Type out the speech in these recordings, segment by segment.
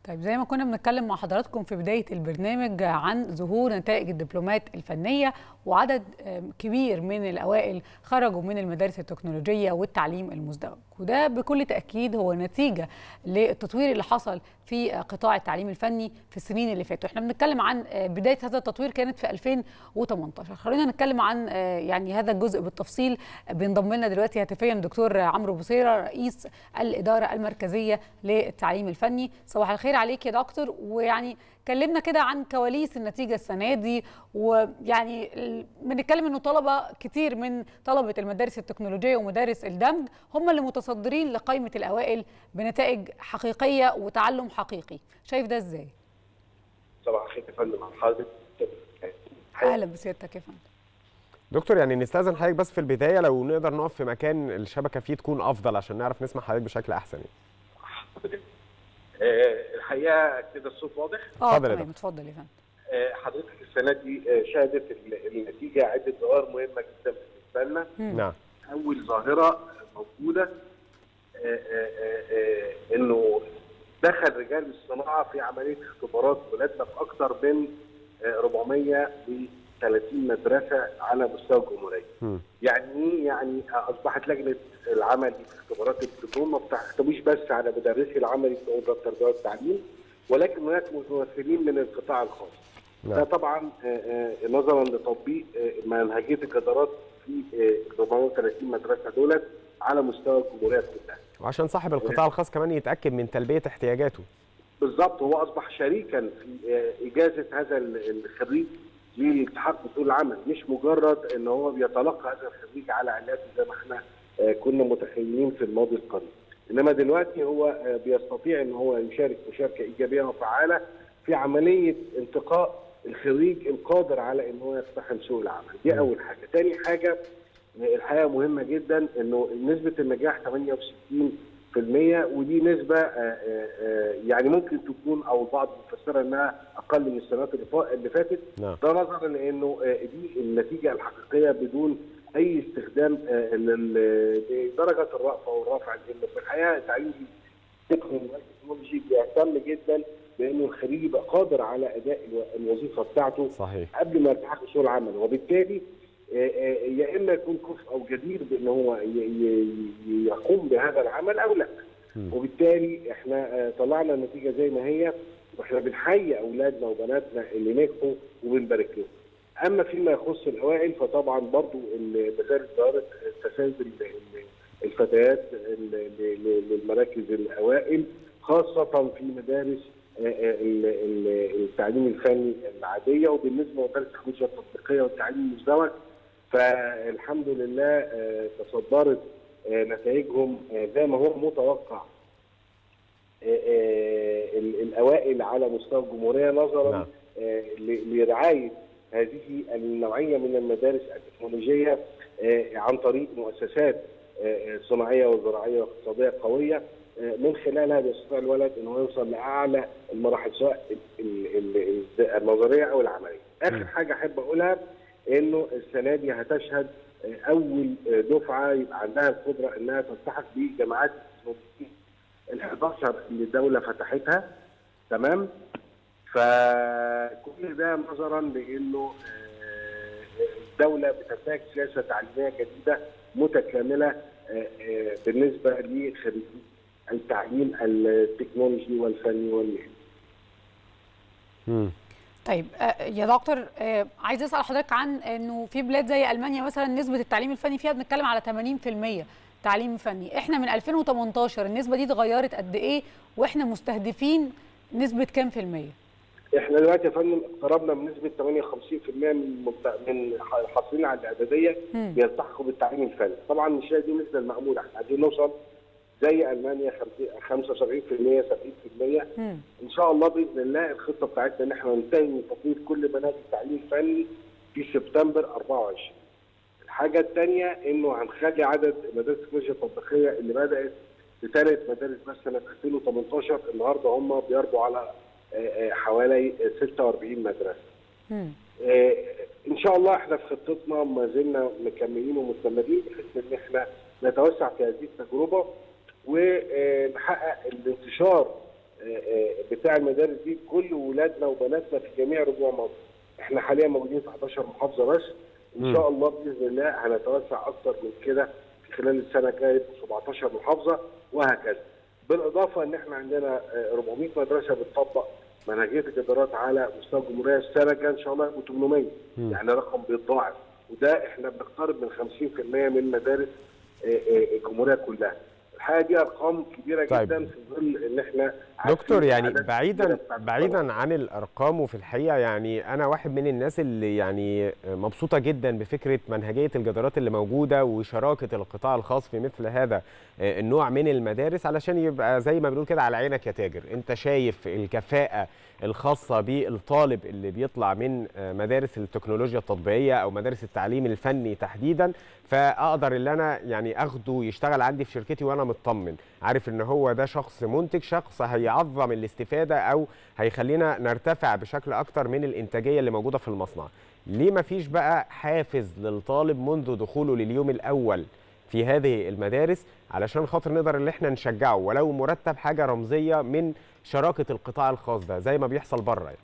طيب زي ما كنا بنتكلم مع حضراتكم في بداية البرنامج عن ظهور نتائج الدبلومات الفنية وعدد كبير من الأوائل خرجوا من المدارس التكنولوجية والتعليم المزدوج وده بكل تأكيد هو نتيجة للتطوير اللي حصل في قطاع التعليم الفني في السنين اللي فاتوا احنا بنتكلم عن بداية هذا التطوير كانت في 2018 خلينا نتكلم عن يعني هذا الجزء بالتفصيل بينضم لنا دلوقتي هاتفيا دكتور عمرو بوصيرة رئيس الإدارة المركزية للتعليم الفني صباح الخير عليك يا دكتور ويعني كلمنا كده عن كواليس النتيجة السنة دي ويعني بنتكلم انه طلبة كتير من طلبة المدارس التكنولوجية ومدارس الدمج هم اللي متصدرين لقائمة الأوائل بنتائج حقيقية وتعلم حقيقي شايف ده ازاي؟ صباح الخير يا فندم على حضرتك اهلا بسيادتك يا فندم دكتور يعني نستاذن حضرتك بس في البدايه لو نقدر نقف في مكان الشبكه فيه تكون افضل عشان نعرف نسمع حضرتك بشكل احسن يعني. الحقيقه كده الصوت واضح؟ اه تمام اتفضل يا فندم حضرتك السنه دي شهدت النتيجه عده ظواهر مهمه جدا بالنسبه لنا نعم اول ظاهره موجوده انه دخل رجال الصناعه في عمليه اختبارات ولادنا في اكثر من 430 مدرسه على مستوى الجمهوريه. م. يعني ايه؟ يعني اصبحت لجنه العمل في اختبارات الدبلوم ما بتحتويش بس على مدرسي العمل بتوع وزاره التربيه والتعليم ولكن هناك ممثلين من القطاع الخاص. نعم. ده طبعا نظرا لتطبيق منهجيه الجدارات في 430 مدرسه دولت على مستوى الجمهوريه كلها. وعشان صاحب القطاع الخاص كمان يتاكد من تلبيه احتياجاته. بالظبط هو اصبح شريكا في اجازه هذا الخريج للالتحاق بسوق العمل مش مجرد ان هو بيتلقى هذا الخريج على علاج زي ما احنا كنا متخيلين في الماضي القريب انما دلوقتي هو بيستطيع ان هو يشارك مشاركه ايجابيه وفعاله في عمليه انتقاء الخريج القادر على ان هو يقتحم سوق العمل دي اول حاجه ثاني حاجه الحقيقه مهمه جدا انه نسبه النجاح 68% ودي نسبه يعني ممكن تكون او البعض بيفسرها انها اقل من السنوات اللي فاتت نعم. ده نظرا لانه دي النتيجه الحقيقيه بدون اي استخدام لدرجه الرأفه والرفع لان في الحقيقه التعليم التكنولوجي بيهتم جدا بانه الخريج يبقى قادر على اداء الوظيفه بتاعته صحيح قبل ما يلتحق بسوق العمل وبالتالي يا اما يكون كفء او جدير بان هو يقوم بهذا العمل او لا وبالتالي احنا طلعنا النتيجه زي ما هي واحنا بنحيي اولادنا وبناتنا اللي نجحوا وبنبارك لهم. اما فيما يخص الاوائل فطبعا برضو مساله ظاهره تساوي الفتيات للمراكز الاوائل خاصه في مدارس التعليم الفني العاديه وبالنسبه لمدارس التكنولوجيا التطبيقيه والتعليم المزدوج فالحمد لله تصدرت نتائجهم زي ما هو متوقع الاوائل على مستوى الجمهوريه نظرا نعم. لرعايه هذه النوعيه من المدارس التكنولوجيه عن طريق مؤسسات صناعيه وزراعيه واقتصاديه قويه من خلالها بيستطيع الولد ان هو يوصل لاعلى المراحل سواء النظريه او العمليه. اخر حاجه احب اقولها انه السنه دي هتشهد اول دفعه يبقى عندها القدره انها تلتحق بجامعات ال 11 اللي الدوله فتحتها تمام؟ فكل ده نظرا لانه الدوله بتنتهج سياسه تعليميه جديده متكامله بالنسبه لخريجي التعليم التكنولوجي والفني والمهني. طيب يا دكتور عايز اسال حضرتك عن انه في بلاد زي المانيا مثلا نسبه التعليم الفني فيها بنتكلم على 80% تعليم فني، احنا من 2018 النسبه دي اتغيرت قد ايه واحنا مستهدفين نسبه كام في المية؟ احنا دلوقتي يا فندم اقتربنا بنسبه 58% من من الحاصلين على الاعداديه بيلتحقوا بالتعليم الفني، طبعا مش هي دي النسبه الماموله، احنا عايزين نوصل زي المانيا 75% 70% مم. ان شاء الله باذن الله الخطه بتاعتنا ان احنا ننتهي من تطوير كل مناهج التعليم الفني في سبتمبر 24. الحاجه الثانيه انه هنخلي عدد مدارس التكنولوجيا التطبيقيه اللي بدات بثلاث مدارس بس سنه 2018 النهارده هم بيربوا على حوالي 46 مدرسه. مم. ان شاء الله احنا في خطتنا ما زلنا مكملين ومستمرين بحيث ان احنا نتوسع في هذه التجربه ونحقق الانتشار بتاع المدارس دي كل ولادنا وبناتنا في جميع ربوع مصر. احنا حاليا موجودين في 11 محافظه بس ان شاء الله باذن الله هنتوسع اكتر من كده في خلال السنه الجايه 17 محافظه وهكذا. بالاضافه ان احنا عندنا 400 مدرسه بتطبق منهجيه الجدارات على مستوى الجمهوريه السنه الجايه ان شاء الله يبقوا 800 م. يعني رقم بيتضاعف وده احنا بنقترب من 50% من مدارس الجمهوريه كلها. الحقيقه دي ارقام كبيره طيب. جدا في ظل ان احنا دكتور يعني بعيدا بعيدا عن الارقام وفي الحقيقه يعني انا واحد من الناس اللي يعني مبسوطه جدا بفكره منهجيه الجدارات اللي موجوده وشراكه القطاع الخاص في مثل هذا النوع من المدارس علشان يبقى زي ما بنقول كده على عينك يا تاجر انت شايف الكفاءه الخاصه بالطالب اللي بيطلع من مدارس التكنولوجيا التطبيقيه او مدارس التعليم الفني تحديدا فاقدر ان انا يعني اخده يشتغل عندي في شركتي وانا مطمن عارف ان هو ده شخص منتج شخص هيعظم الاستفاده او هيخلينا نرتفع بشكل اكتر من الانتاجيه اللي موجوده في المصنع ليه ما فيش بقى حافز للطالب منذ دخوله لليوم الاول في هذه المدارس علشان خاطر نقدر ان احنا نشجعه ولو مرتب حاجه رمزيه من شراكه القطاع الخاص ده زي ما بيحصل بره يعني.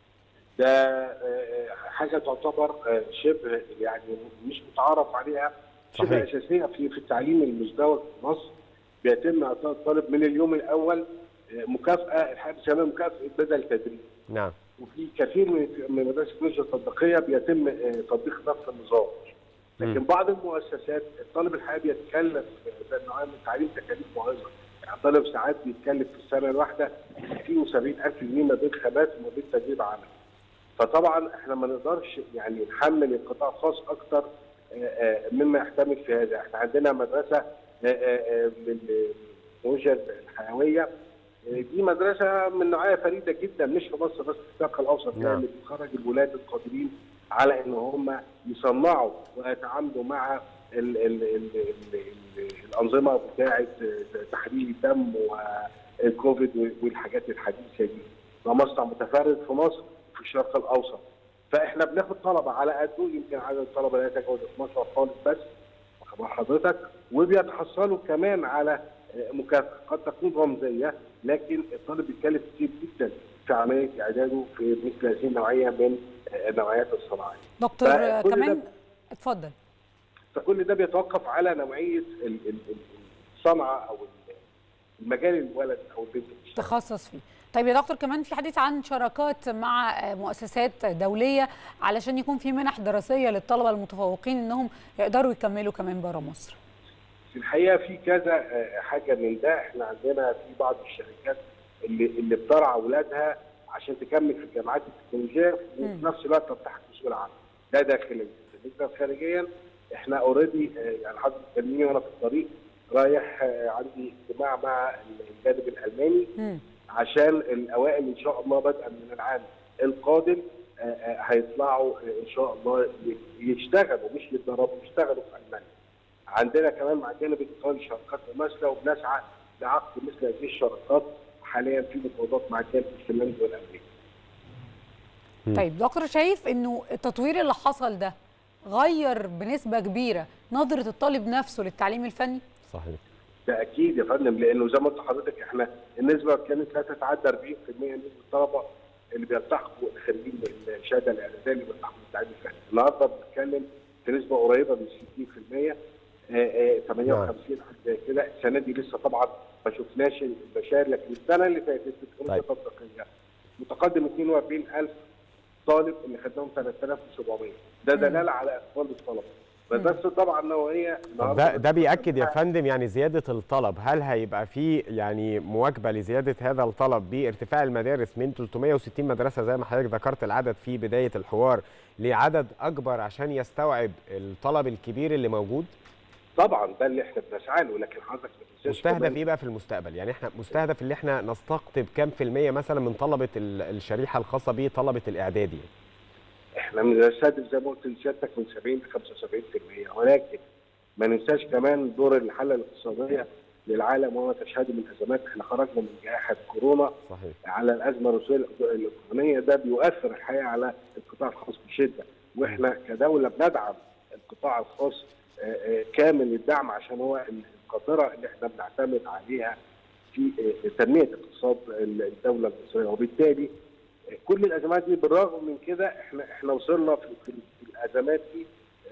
ده حاجه تعتبر شبه يعني مش متعارف عليها شبه اساسيه في في التعليم المزدوج في مصر بيتم اعطاء الطالب من اليوم الاول مكافاه الحقيقه بيسموها مكافاه بدل تدريب. نعم. وفي كثير من من مدارس التكنولوجيا التطبيقيه بيتم تطبيق نفس النظام. لكن م. بعض المؤسسات الطالب الحقيقه بيتكلف نوعيه من التعليم تكاليف مهمه. يعني الطالب ساعات بيتكلف في السنه الواحده 67000 جنيه ما بين خامات وما بين تدريب عمل. فطبعا احنا ما نقدرش يعني نحمل القطاع الخاص اكتر مما يحتمل في هذا، احنا عندنا مدرسه للتكنولوجيا الحيويه دي مدرسه من نوعيه فريده جدا مش في مصر بس في الشرق الاوسط نعم. اللي بتخرج الولاد القادرين على ان هم يصنعوا ويتعاملوا مع ال ال ال ال ال الانظمه بتاعه تحليل الدم والكوفيد والحاجات الحديثه دي. ده مصنع متفرد في مصر في الشرق الاوسط. فاحنا بناخد طلبه على قده يمكن عدد الطلبه لا يتجاوز 12 طالب بس خبر حضرتك وبيتحصلوا كمان على مكافاه قد تكون رمزيه لكن الطالب بيتكلف كتير جدا في عمليه اعداده في مثل هذه النوعيه من النوعيات الصناعيه. دكتور كمان اتفضل. فكل ده بيتوقف على نوعيه الصنعه او المجال الولد او البنت تخصص فيه. طيب يا دكتور كمان في حديث عن شراكات مع مؤسسات دوليه علشان يكون في منح دراسيه للطلبه المتفوقين انهم يقدروا يكملوا كمان بره مصر. في الحقيقه في كذا حاجه من ده احنا عندنا في بعض الشركات اللي اللي بترعى اولادها عشان تكمل في الجامعات التكنولوجيه وفي نفس الوقت تفتح سوق العمل ده داخليا بالنسبه خارجيا احنا اوريدي يعني حضرتك بتكلمني وانا في الطريق رايح عندي اجتماع مع الجانب الالماني م. عشان الاوائل ان شاء الله بدءا من العام القادم هيطلعوا ان شاء الله يشتغلوا مش يتدربوا يشتغلوا في المانيا. عندنا كمان مع الجانب الايطالي شراكات مماثله وبنسعى لعقد مثل هذه الشراكات حاليا في مفاوضات مع الجانب الفنلندي والامريكي. طيب دكتور شايف انه التطوير اللي حصل ده غير بنسبه كبيره نظره الطالب نفسه للتعليم الفني؟ صحيح. ده اكيد يا فندم لانه زي ما قلت لحضرتك احنا النسبه كانت لا تتعدى 40% نسبه الطلبه اللي بيلتحقوا خريجين الشهاده الاعداديه اللي بيلتحقوا بالتعليم الفني، النهارده بنتكلم في نسبه قريبه من 60% آآ آآ 58 حاجه زي كده السنه دي لسه طبعا ما شفناش البشائر لكن السنه اللي فاتت في التكنولوجيا التطبيقيه متقدم 42000 طالب اللي خدناهم 3700 ده دلاله على اقبال الطلبه بس طبعا نوعيه ده ده بياكد يا فندم يعني زياده الطلب هل هيبقى في يعني مواكبه لزياده هذا الطلب بارتفاع المدارس من 360 مدرسه زي ما حضرتك ذكرت العدد في بدايه الحوار لعدد اكبر عشان يستوعب الطلب الكبير اللي موجود طبعا ده اللي احنا بنسعى له لكن حضرتك مستهدف ايه بقى في المستقبل يعني احنا مستهدف اللي احنا نستقطب كام في المية مثلا من طلبه الشريحه الخاصه بطلبه الاعدادي احنا بنستهدف زي ما قلت لسيادتك من 70 ل 75% ولكن ما ننساش كمان دور الحاله الاقتصاديه للعالم وما تشهده من ازمات احنا خرجنا من جائحه كورونا صحيح. على الازمه الروسيه الاوكرانيه ده بيؤثر الحقيقه على القطاع الخاص بشده واحنا كدوله بندعم القطاع الخاص كامل الدعم عشان هو القاطره اللي احنا بنعتمد عليها في في تنميه اقتصاد الدوله المصريه وبالتالي كل الازمات دي بالرغم من كده احنا احنا وصلنا في, في الازمات دي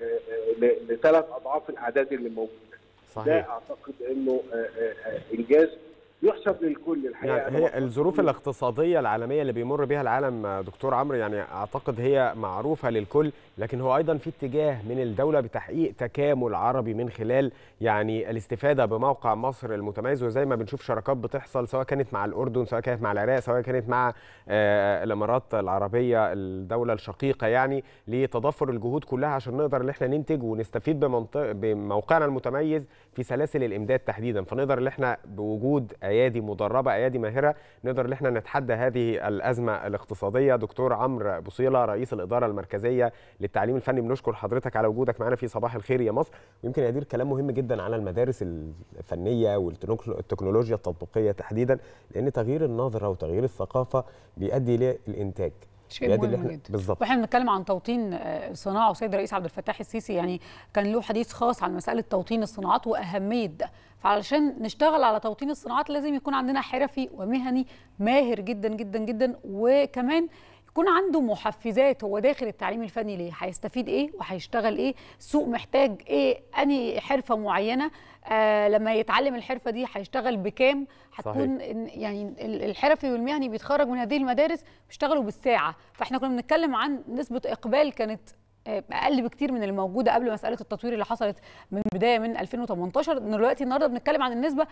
لثلاث اضعاف الاعداد اللي موجوده صحيح. ده اعتقد انه انجاز يحسب للكل الحقيقه يعني هي الظروف الاقتصاديه العالميه اللي بيمر بها العالم دكتور عمرو يعني اعتقد هي معروفه للكل لكن هو ايضا في اتجاه من الدوله بتحقيق تكامل عربي من خلال يعني الاستفاده بموقع مصر المتميز وزي ما بنشوف شراكات بتحصل سواء كانت مع الاردن سواء كانت مع العراق سواء كانت مع آه الامارات العربيه الدوله الشقيقه يعني لتضافر الجهود كلها عشان نقدر ان احنا ننتج ونستفيد بمنطق بموقعنا المتميز في سلاسل الامداد تحديدا فنقدر ان احنا بوجود ايادي مدربه ايادي ماهره نقدر ان احنا نتحدى هذه الازمه الاقتصاديه دكتور عمرو بوصيله رئيس الاداره المركزيه للتعليم الفني بنشكر حضرتك على وجودك معنا في صباح الخير يا مصر ويمكن يدير كلام مهم جدا على المدارس الفنيه والتكنولوجيا التطبيقيه تحديدا لان تغيير النظره وتغيير الثقافه بيؤدي للانتاج شيء مهم جدا بالظبط واحنا بنتكلم عن توطين الصناعه وسيد الرئيس عبد الفتاح السيسي يعني كان له حديث خاص عن مساله توطين الصناعات واهميه ده فعلشان نشتغل على توطين الصناعات لازم يكون عندنا حرفي ومهني ماهر جدا جدا جدا وكمان يكون عنده محفزات هو داخل التعليم الفني ليه هيستفيد ايه وهيشتغل ايه السوق محتاج ايه انهي حرفه معينه آه لما يتعلم الحرفه دي هيشتغل بكام هتكون يعني الحرفي والمهني بيتخرج من هذه المدارس بيشتغلوا بالساعه فاحنا كنا بنتكلم عن نسبه اقبال كانت اقل بكتير من الموجوده قبل مساله التطوير اللي حصلت من بدايه من 2018 دلوقتي النهارده بنتكلم عن النسبه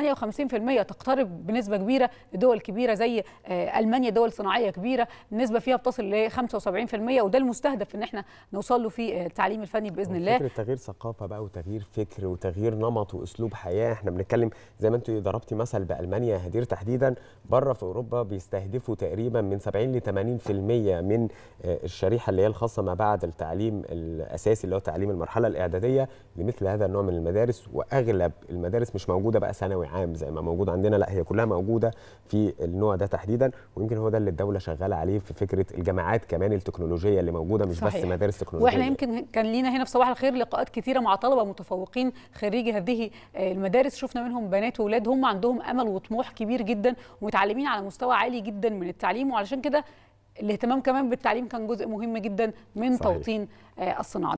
58% تقترب بنسبه كبيره لدول كبيره زي المانيا دول صناعيه كبيره النسبه فيها بتصل ل 75% وده المستهدف ان احنا نوصل له في التعليم الفني باذن الله فكره تغيير ثقافه بقى وتغيير فكر وتغيير نمط واسلوب حياه احنا بنتكلم زي ما انت ضربتي مثل بالمانيا هدير تحديدا بره في اوروبا بيستهدفوا تقريبا من 70 ل 80% من الشريحه اللي هي الخاصه ما بعد التعليم الاساسي اللي هو تعليم المرحله الاعداديه لمثل هذا النوع من المدارس واغلب المدارس مش موجوده بقى ثانوي عام زي ما موجود عندنا لا هي كلها موجوده في النوع ده تحديدا ويمكن هو ده اللي الدوله شغاله عليه في فكره الجامعات كمان التكنولوجيه اللي موجوده مش صحيح. بس مدارس تكنولوجيه واحنا يمكن كان لينا هنا في صباح الخير لقاءات كثيره مع طلبه متفوقين خريجي هذه المدارس شفنا منهم بنات واولاد هم عندهم امل وطموح كبير جدا ومتعلمين على مستوى عالي جدا من التعليم وعلشان كده الاهتمام كمان بالتعليم كان جزء مهم جدا من صحيح. توطين الصناعه